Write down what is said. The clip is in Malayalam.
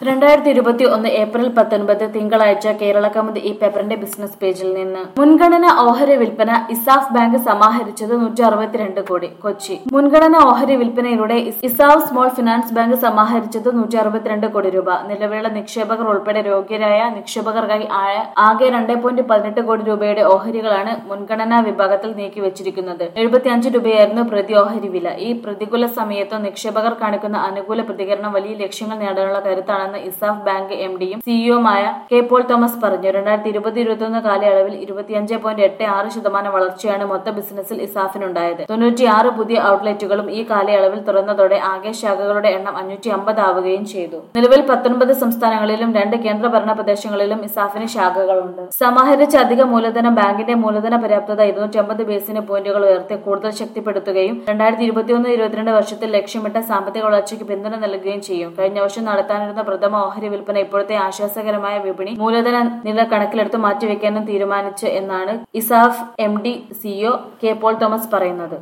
രണ്ടായിരത്തി ഇരുപത്തി ഒന്ന് ഏപ്രിൽ പത്തൊൻപത് തിങ്കളാഴ്ച കേരള കൗമുദി ഈ പേപ്പറിന്റെ ബിസിനസ് പേജിൽ നിന്ന് മുൻഗണന ഓഹരി വിൽപ്പന ഇസാഫ് ബാങ്ക് സമാഹരിച്ചത് നൂറ്റി അറുപത്തിരണ്ട് കോടി കൊച്ചി മുൻഗണന ഓഹരി വിൽപ്പനയിലൂടെ ഇസ്- ഇസാഫ് സ്മോൾ ഫിനാൻസ് ബാങ്ക് സമാഹരിച്ചത് നൂറ്റി അറുപത്തിരണ്ട് കോടി രൂപ നിലവിലുള്ള നിക്ഷേപകർ ഉൾപ്പെടെ യോഗ്യരായ നിക്ഷേപകർക്കായി ആ- ആകെ രണ്ട് പോയിന്റ് പതിനെട്ട് കോടി രൂപയുടെ ഓഹരികളാണ് മുൻഗണനാ വിഭാഗത്തിൽ നീക്കിവച്ചിരിക്കുന്നത് എഴുപത്തിയഞ്ച് രൂപയായിരുന്നു പ്രതി ഓഹരി വില ഈ പ്രതികൂല സമയത്തും നിക്ഷേപകർ കാണിക്കുന്ന അനുകൂല പ്രതികരണം വലിയ ലക്ഷ്യങ്ങൾ നേടാനുള്ള കരുത്താണെന്ന് ഇസാഫ് ബാങ്ക് എം ഡിയും സിഇഒമായ കെ പോൾ തോമസ് പറഞ്ഞു രണ്ടായിരത്തി ഇരുപത് ഇരുപത്തിയൊന്ന് കാലയളവിൽ ഇരുപത്തിയഞ്ച് പോയിന്റ് എട്ട് ആറ് ശതമാനം വളർച്ചയാണ് മൊത്ത ബിസിനസ്സിൽ ഇസാഫിനുണ്ടായത് തൊണ്ണൂറ്റിയാറ് പുതിയ ഔട്ട്ലെറ്റുകളും ഈ കാലയളവിൽ തുറന്നതോടെ ആകെ ശാഖകളുടെ എണ്ണം അഞ്ഞൂറ്റി അമ്പത് ആവുകയും ചെയ്തു നിലവിൽ പത്തൊൻപത് സംസ്ഥാനങ്ങളിലും രണ്ട് കേന്ദ്രഭരണ പ്രദേശങ്ങളിലും ഇസാഫിന് ശാഖകളുണ്ട് സമാഹരിച്ച അധിക മൂലധനം ബാങ്കിന്റെ മൂലധന പര്യാപ്തത ഇരുന്നൂറ്റി അമ്പത് ബേസിന് പോയിന്റുകൾ ഉയർത്തി കൂടുതൽ ശക്തിപ്പെടുത്തുകയും രണ്ടായിരത്തി ഇരുപത്തിയൊന്ന് ഇരുപത്തിരണ്ട് വർഷത്തിൽ ലക്ഷ്യമിട്ട സാമ്പത്തിക വളർച്ചയ്ക്ക് പിന്തുണ നൽകുകയും ചെയ്യും കഴിഞ്ഞ വർഷം നടത്താനിരുന്ന പ്രഥമ ഓഹരി വിൽപ്പന ഇപ്പോഴത്തെ ആശ്വാസകരമായ വിപണി മൂലധന നില കണക്കിലെടുത്ത് മാറ്റിവെക്കാനും തീരുമാനിച്ചു എന്നാണ് ESAF M D CEO K Paul Thomas പറയുന്നത്